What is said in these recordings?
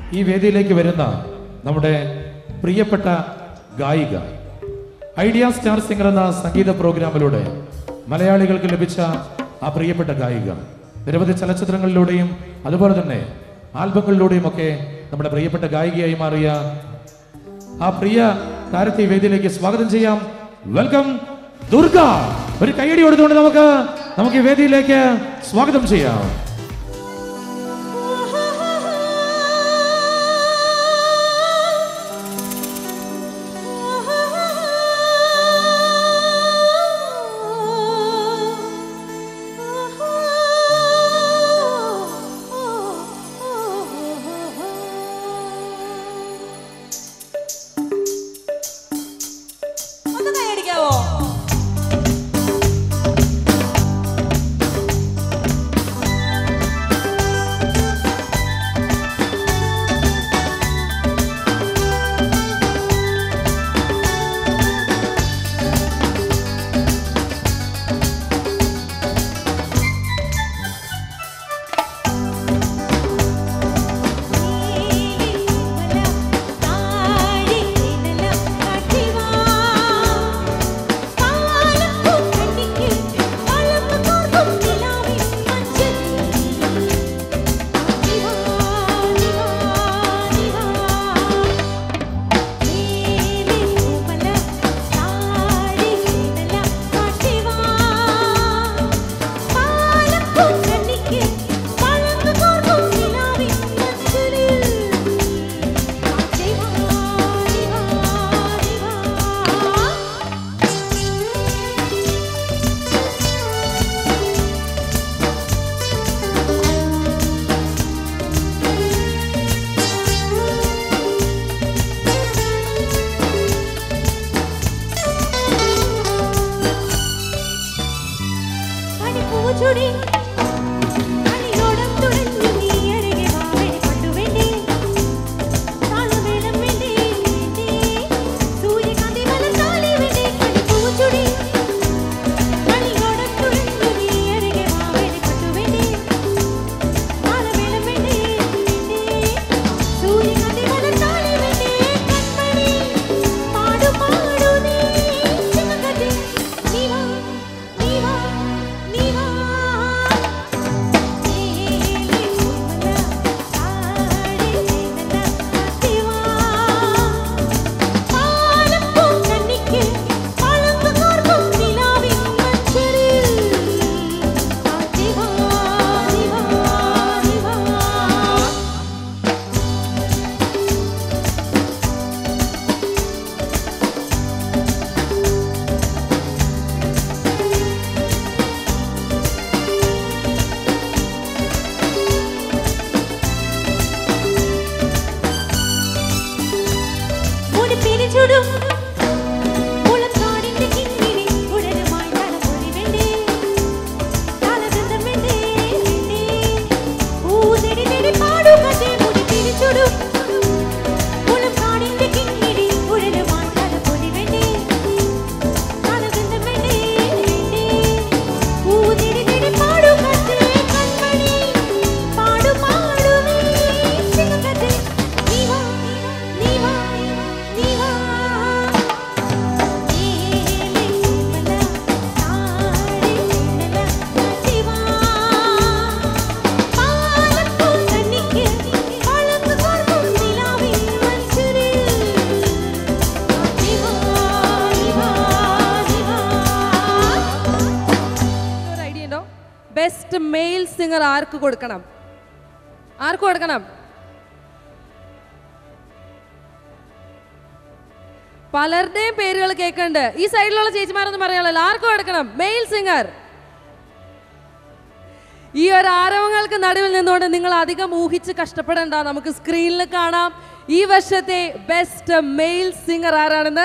ഈ വേദിയിലേക്ക് വരുന്ന നമ്മുടെ പ്രിയപ്പെട്ട ഗായിക ഐഡിയ സ്റ്റാർ സിംഗർ എന്ന സംഗീത പ്രോഗ്രാമിലൂടെ മലയാളികൾക്ക് ലഭിച്ച ആ പ്രിയപ്പെട്ട ഗായിക നിരവധി ചലച്ചിത്രങ്ങളിലൂടെയും അതുപോലെ തന്നെ ആൽബങ്ങളിലൂടെയും ഒക്കെ നമ്മുടെ പ്രിയപ്പെട്ട ഗായികയായി മാറിയ ആ പ്രിയ താരത്തെ ഈ വേദിയിലേക്ക് സ്വാഗതം ചെയ്യാം വെൽക്കം ദുർഗ ഒരു കൈയടി കൊടുത്തുകൊണ്ട് നമുക്ക് നമുക്ക് ഈ വേദിയിലേക്ക് സ്വാഗതം ചെയ്യാം ഒന്ന് കൈയടിക്കാവോ ചുടി അണിയോടം തുഴഞ്ഞു നീ അരികെ വാ വെടികൊണ്ടുവേണ്ടേ താളമേളം വേണ്ടേ വേണ്ടേ സൂര്യകാന്തി മലർത്താലി വേണ്ടേ കണിപ്പൂച്ചുടി അണിയോടം തുഴഞ്ഞു നീ അരികെ വാ വെടികൊണ്ടുവേണ്ടേ താളമേളം വേണ്ടേ വേണ്ടേ സൂര്യകാന്തി മലർത്താലി വേണ്ടേ കൺമണി പാടു പാടു നീ ചിങ്ങകത്തെ നീ വാ നീ വാ നീ വാ ഒരു പിരിച്ചുടും മുളക്കാടിന്റെ കിങ്ങിണി ഉടനുമായി തലമുടി വേണ്ടേ താളബന്ധം വേണ്ടേ വേണ്ടേ ഊതിടി നെടി പാടുകതേ മുടി പിരിച്ചുടും മുളക്കാടിന്റെ കിങ്ങിണി ഉടനുമായി തലമുടി വേണ്ടേ താളബന്ധം വേണ്ടേ വേണ്ടേ ഊതിടി നെടി പാടുകതേ കൺമണി പാടു പാടു നീ ചിങ്ങകത്തെ നീ വാ നീ വാ നീ വാ ഒരു ഐഡിയ ഉണ്ടോ ബെസ്റ്റ് മെയിൽ സിംഗർ ആർക്ക് കൊടുക്കണം ആർക്ക് കൊടുക്കണം പലരുടെയും പേരുകൾ കേൾക്കുന്നുണ്ട് ഈ സൈഡിലുള്ള ചേച്ചിമാരൊന്നും പറയാനുള്ളല്ലോ ആർക്ക് കൊടുക്കണം മെയിൽ സിംഗർ ഈ ഒരു ആരവങ്ങൾക്ക് നടുവിൽ നിന്നുകൊണ്ട് നിങ്ങൾ അധികം ഊഹിച്ച് കഷ്ടപ്പെടണ്ട നമുക്ക് സ്ക്രീനിൽ കാണാം ഈ വർഷത്തെ ബെസ്റ്റ് മെയിൽ സിംഗർ ആരാണെന്ന്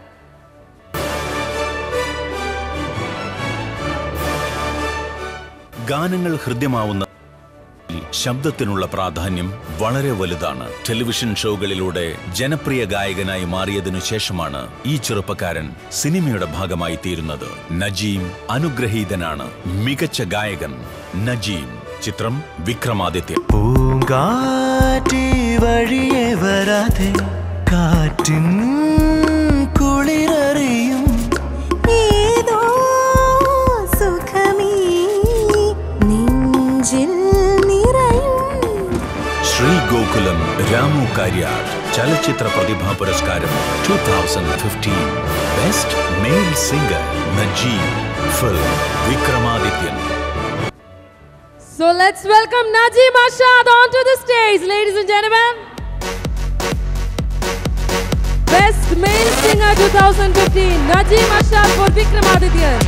ഗാനങ്ങൾ ഹൃദ്യമാവുന്ന ശബ്ദത്തിനുള്ള പ്രാധാന്യം വളരെ വലുതാണ് ടെലിവിഷൻ ഷോകളിലൂടെ ജനപ്രിയ ഗായകനായി മാറിയതിനു ശേഷമാണ് ഈ ചെറുപ്പക്കാരൻ സിനിമയുടെ ഭാഗമായി തീരുന്നത് നജീം അനുഗ്രഹീതനാണ് മികച്ച ഗായകൻ നജീം ചിത്രം വിക്രമാദിത്യ പൂങ്കാ കാറ്റി വഴിയെ വരാതെ കാറ്റിൻ കുളിരറിയും ഏതോ സുഖമീ നെഞ്ചിൽ നിറയും ശ്രീ ഗോകുലം രാമു കാര്യാട് ചലച്ചിത്ര പ്രതിഭാ പുരസ്കാരം two thousand fifteen best male singer Najeeb film Vikramadithyan So let's welcome Najim Ashad onto the stage, ladies and gentlemen. Best Male Singer 2015, Najim Ashad for Vikramadityan.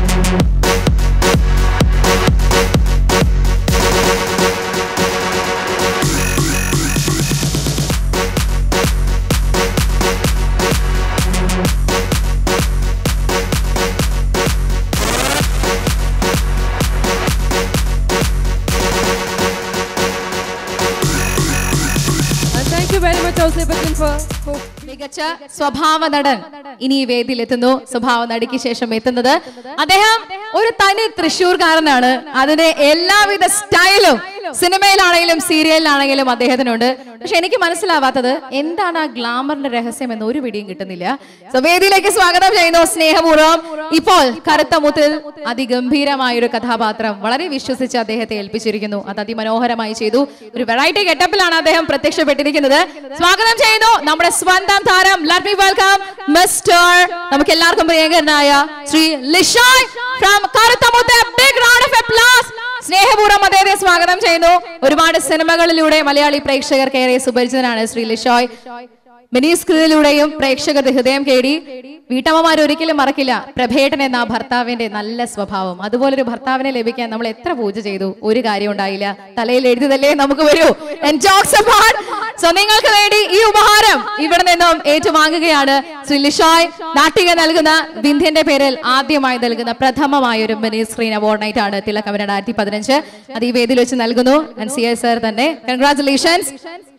And thank you very much, Jose Bachchan, for, for മികച്ച സ്വഭാവ നടൻ ഇനി ഈ വേദിയിൽ എത്തുന്നു സ്വഭാവ നടിക്ക് ശേഷം എത്തുന്നത് അദ്ദേഹം ഒരു തനി തൃശ്ശൂർക്കാരനാണ് അതിന്റെ എല്ലാവിധ സ്റ്റൈലും സിനിമയിലാണെങ്കിലും സീരിയലിലാണെങ്കിലും അദ്ദേഹത്തിനുണ്ട് പക്ഷെ എനിക്ക് മനസ്സിലാവാത്തത് എന്താണ് ആ ഗ്ലാമറിന്റെ രഹസ്യം എന്ന് ഒരു പിടിയും കിട്ടുന്നില്ല സോ വേദിയിലേക്ക് സ്വാഗതം ചെയ്യുന്നു സ്നേഹപൂർവ്വം ഇപ്പോൾ കറുത്ത മുത്തിൽ അതിഗംഭീരമായ ഒരു കഥാപാത്രം വളരെ വിശ്വസിച്ച് അദ്ദേഹത്തെ ഏൽപ്പിച്ചിരിക്കുന്നു അത് അതിമനോഹരമായി ചെയ്തു ഒരു വെറൈറ്റി ഗെറ്റപ്പിലാണ് അദ്ദേഹം പ്രത്യക്ഷപ്പെട്ടിരിക്കുന്നത് സ്വാഗതം ചെയ്യുന്നു നമ്മുടെ സ്വന്തം താരം ലെറ്റ് മീ വെൽക്കം മിസ്റ്റർ നമുക്ക് എല്ലാവർക്കും പ്രിയങ്കരനായ Shri Lishoy from Karuthamuthu big round of applause സ്നേഹപൂർവ്വം അദ്ദേഹത്തെ സ്വാഗതം ചെയ്യുന്നു ഒരുപാട് സിനിമകളിലൂടെ മലയാളി പ്രേക്ഷകർക്ക് ഏറെ സുപരിചിതനാണ് ശ്രീ ലിഷോയ് മിനി സ്ക്രീനിലൂടെയും പ്രേക്ഷകരുടെ ഹൃദയം കേടി വീട്ടമ്മമാർ ഒരിക്കലും മറക്കില്ല പ്രഭേട്ടൻ എന്ന ആ ഭർത്താവിന്റെ നല്ല സ്വഭാവം അതുപോലൊരു ഭർത്താവിനെ ലഭിക്കാൻ നമ്മൾ എത്ര പൂജ ചെയ്തു ഒരു കാര്യം ഉണ്ടായില്ല തലയിൽ എഴുതിയതല്ലേ നമുക്ക് വരൂ സോ നിങ്ങൾക്ക് വേണ്ടി ഈ ഉപഹാരം ഇവിടെ നിന്നും ഏറ്റുവാങ്ങുകയാണ് ശ്രീ ലിഷോയ് നാട്ടിക നൽകുന്ന വിന്ധ്യന്റെ പേരിൽ ആദ്യമായി നൽകുന്ന പ്രഥമമായ ഒരു മിനി സ്ക്രീൻ അവാർഡ് നൈറ്റ് ആണ് തിലകം രണ്ടായിരത്തി പതിനഞ്ച് അത് ഈ വേദിയിൽ വെച്ച് നൽകുന്നു സി എസ് സർ തന്നെ കൺഗ്രാറ്റുലേഷൻസ്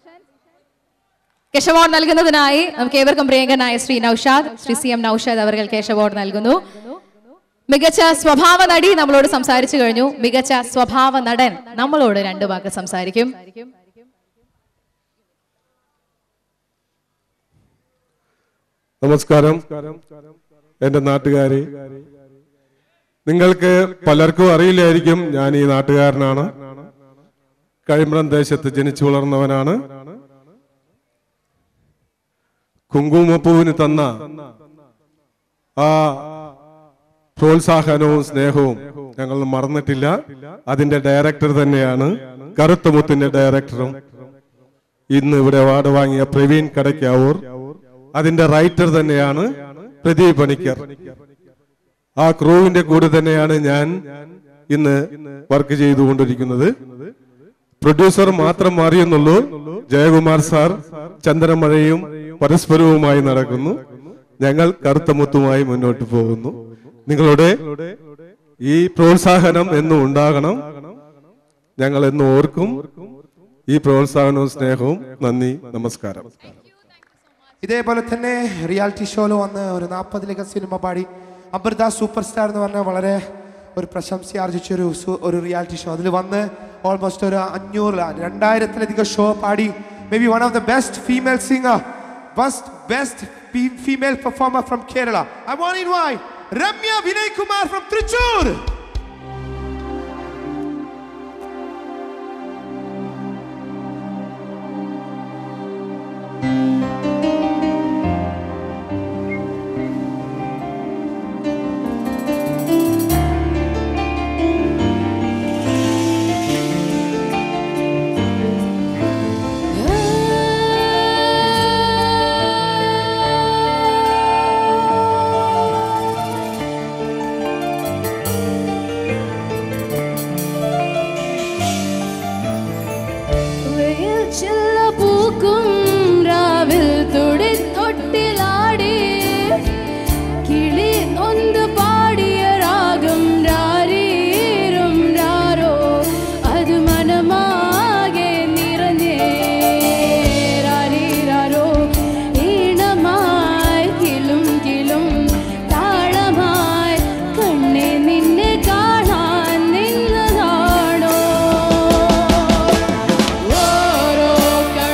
കേശ് അവാർഡ് നൽകുന്നതിനായി നമുക്ക് ഏവർക്കും പ്രിയങ്കരനായ ശ്രീ നൌഷാദ് ശ്രീ സി എം നൌഷാദ് അവർ കേശ് അവാർഡ് നൽകുന്നു മികച്ച സ്വഭാവ നടി നമ്മളോട് സംസാരിച്ചു കഴിഞ്ഞു മികച്ച സ്വഭാവ നടൻ നമ്മളോട് രണ്ടു വാക്ക് സംസാരിക്കും നമസ്കാരം എൻ്റെ നാട്ടുകാരെ നിങ്ങൾക്ക് പലർക്കും അറിയില്ലായിരിക്കും ഞാൻ ഈ നാട്ടുകാരനാണ് കഴിമ്പ്രം ദേശത്ത് ജനിച്ചു വളർന്നവനാണ് കുങ്കുമപ്പൂവിന് തന്ന ആ പ്രോത്സാഹനവും സ്നേഹവും ഞങ്ങൾ മറന്നിട്ടില്ല അതിന്റെ ഡയറക്ടർ തന്നെയാണ് കറുത്തമുത്തിന്റെ ഡയറക്ടറും ഇന്ന് ഇവിടെ അവാർഡ് വാങ്ങിയ പ്രവീൺ കടയ്ക്കാവൂർ അതിന്റെ റൈറ്റർ തന്നെയാണ് പ്രദീപ് പണിക്കർ ആ ക്രൂവിന്റെ കൂടെ തന്നെയാണ് ഞാൻ ഇന്ന് വർക്ക് ചെയ്തുകൊണ്ടിരിക്കുന്നത് പ്രൊഡ്യൂസർ മാത്രം മാറിയെന്നുള്ളൂ ജയകുമാർ സാർ ചന്ദ്രമഴയും പരസ്പരവുമായി നടക്കുന്നു ഞങ്ങൾ കറുത്ത മുത്തുമായി മുന്നോട്ട് പോകുന്നു നിങ്ങളുടെ ഈ പ്രോത്സാഹനം എന്നും ഉണ്ടാകണം ഞങ്ങൾ എന്നും ഓർക്കും ഈ പ്രോത്സാഹനവും സ്നേഹവും നന്ദി നമസ്കാരം ഇതേപോലെ തന്നെ റിയാലിറ്റി ഷോയിൽ വന്ന് ഒരു നാൽപ്പതിലധികം സിനിമ പാടി അമൃത സൂപ്പർ സ്റ്റാർ എന്ന് പറഞ്ഞ വളരെ ഒരു പ്രശംസ ആർജിച്ച ഒരു സു- ഒരു റിയാലിറ്റി ഷോ അതിൽ വന്ന് ഓൾമോസ്റ്റ് ഒരു അഞ്ഞൂറ് രണ്ടായിരത്തിലധികം ഷോ പാടി maybe one of the best female singer best best female performer from Kerala I want invite Ramya Vinay Kumar from Trichur വെയിൽ ചില്ല പൂക്കും രാവിൽ തുടി തൊട്ടിലാടി കിളി നൊന്ത് പാടിയ രാഗം രാരീരും രാരോ അത് മനമാകെ നിറഞ്ഞേ രാരീരാരോ ഈണമായി കിലും കിലും താളമായി കണ്ണെ നിന്നെ കാണാൻ നിന്നതാണോ ഓരോ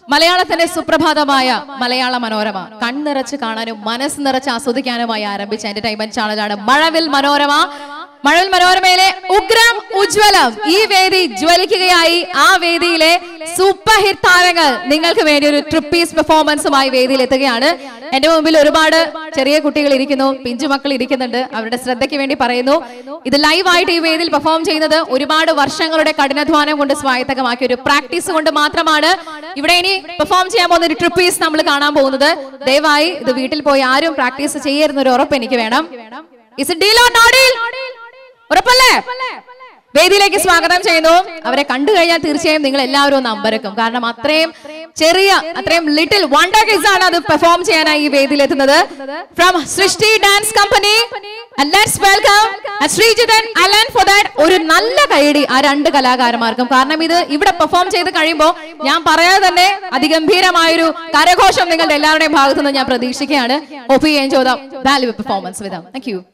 മലയാളത്തിന്റെ സുപ്രഭാതമായ മലയാള മനോരമ കൺനിറച്ച് കാണാനും മനസ്സ് നിറച്ച് ആസ്വദിക്കാനുമായി ആരംഭിച്ച എന്റർടൈൻമെന്റ് ചാനലാണ് മഴവിൽ മനോരമ മഴവിൽ മനോരമയിലെ ഉഗ്രം ഉജ്ജ്വലം ഈ വേദി ജ്വലിക്കുകയായി ആ വേദിയിലെ സൂപ്പർ ഹിറ്റ് താരങ്ങൾ നിങ്ങൾക്ക് വേണ്ടി ഒരു ട്രിപ്പീസ് പെർഫോമൻസുമായി വേദിയിൽ എത്തുകയാണ് എന്റെ മുമ്പിൽ ഒരുപാട് ചെറിയ കുട്ടികൾ ഇരിക്കുന്നു പിഞ്ചു മക്കൾ ഇരിക്കുന്നുണ്ട് അവരുടെ ശ്രദ്ധയ്ക്ക് വേണ്ടി പറയുന്നു ഇത് ലൈവായിട്ട് ഈ വേദിയിൽ പെർഫോം ചെയ്യുന്നത് ഒരുപാട് വർഷങ്ങളുടെ കഠിനാധ്വാനം കൊണ്ട് സ്വായത്തകമാക്കിയ ഒരു പ്രാക്ടീസ് കൊണ്ട് മാത്രമാണ് ഇവിടെ ഇനി പെർഫോം ചെയ്യാൻ പോകുന്ന ഒരു ട്രിപ്പീസ് നമ്മൾ കാണാൻ പോകുന്നത് ദയവായി ഇത് വീട്ടിൽ പോയി ആരും പ്രാക്ടീസ് ചെയ്യരുന്ന ഒരു ഉറപ്പ് എനിക്ക് വേണം is deal or not deal ഉറപ്പല്ലേ വേദിയിലേക്ക് സ്വാഗതം ചെയ്യുന്നു അവരെ കണ്ടു കഴിഞ്ഞാൽ തീർച്ചയായും നിങ്ങൾ എല്ലാവരും ഒന്ന് അമ്പരക്കും കാരണം അത്രയും ചെറിയ അത്രയും ലിറ്റിൽ വണ്ടർ കിസ് ആണ് അത് പെർഫോം ചെയ്യാനായി ഈ വേദിയിൽ എത്തുന്നത് from Srishti dance company let's welcome Sreejithan Alan for that ഒരു നല്ല കൈയടി ആ രണ്ട് കലാകാരന്മാർക്കും കാരണം ഇത് ഇവിടെ പെർഫോം ചെയ്ത് കഴിയുമ്പോൾ ഞാൻ പറയാതെ തന്നെ അതിഗംഭീരമായൊരു കരഘോഷം നിങ്ങളുടെ എല്ലാവരുടെയും ഭാഗത്തു നിന്ന് ഞാൻ പ്രതീക്ഷിക്കുകയാണ് ഒപ്പി എൻജോയ് ദ വാല്യൂ പെർഫോമൻസ് വിധം താങ്ക് യു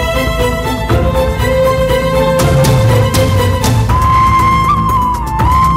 ും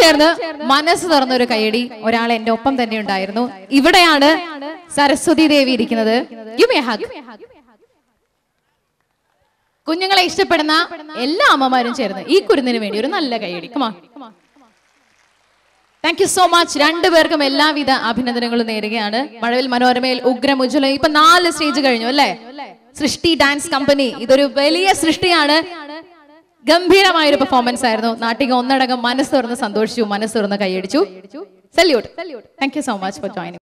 ചേർന്ന് മനസ്സ് തുറന്ന ഒരു കൈയടി ഒരാൾ എന്റെ ഒപ്പം തന്നെ ഉണ്ടായിരുന്നു ഇവിടെയാണ് സരസ്വതി ദേവി ഇരിക്കുന്നത് യു മേ ഹഗ് കുഞ്ഞുങ്ങളെ ഇഷ്ടപ്പെടുന്ന എല്ലാ അമ്മമാരും ചേർന്ന് ഈ കുരുന്നിന് വേണ്ടി ഒരു നല്ല കൈയടി കമാ താങ്ക് യു സോ മച്ച് രണ്ടുപേർക്കും എല്ലാവിധ അഭിനന്ദനങ്ങളും നേരുകയാണ് മഴവിൽ മനോരമയിൽ ഉഗ്രം ഉജ്ജ്വലം ഇപ്പൊ നാല് സ്റ്റേജ് കഴിഞ്ഞു അല്ലേ സൃഷ്ടി ഡാൻസ് കമ്പനി ഇതൊരു വലിയ സൃഷ്ടിയാണ് ഗംഭീരമായ ഒരു പെർഫോമൻസ് ആയിരുന്നു നാട്ടിക ഒന്നടങ്കം മനസ്സ് തുറന്ന് സന്തോഷിച്ചു മനസ്സ് തുറന്ന് കൈയടിച്ചു salute thank you so much for joining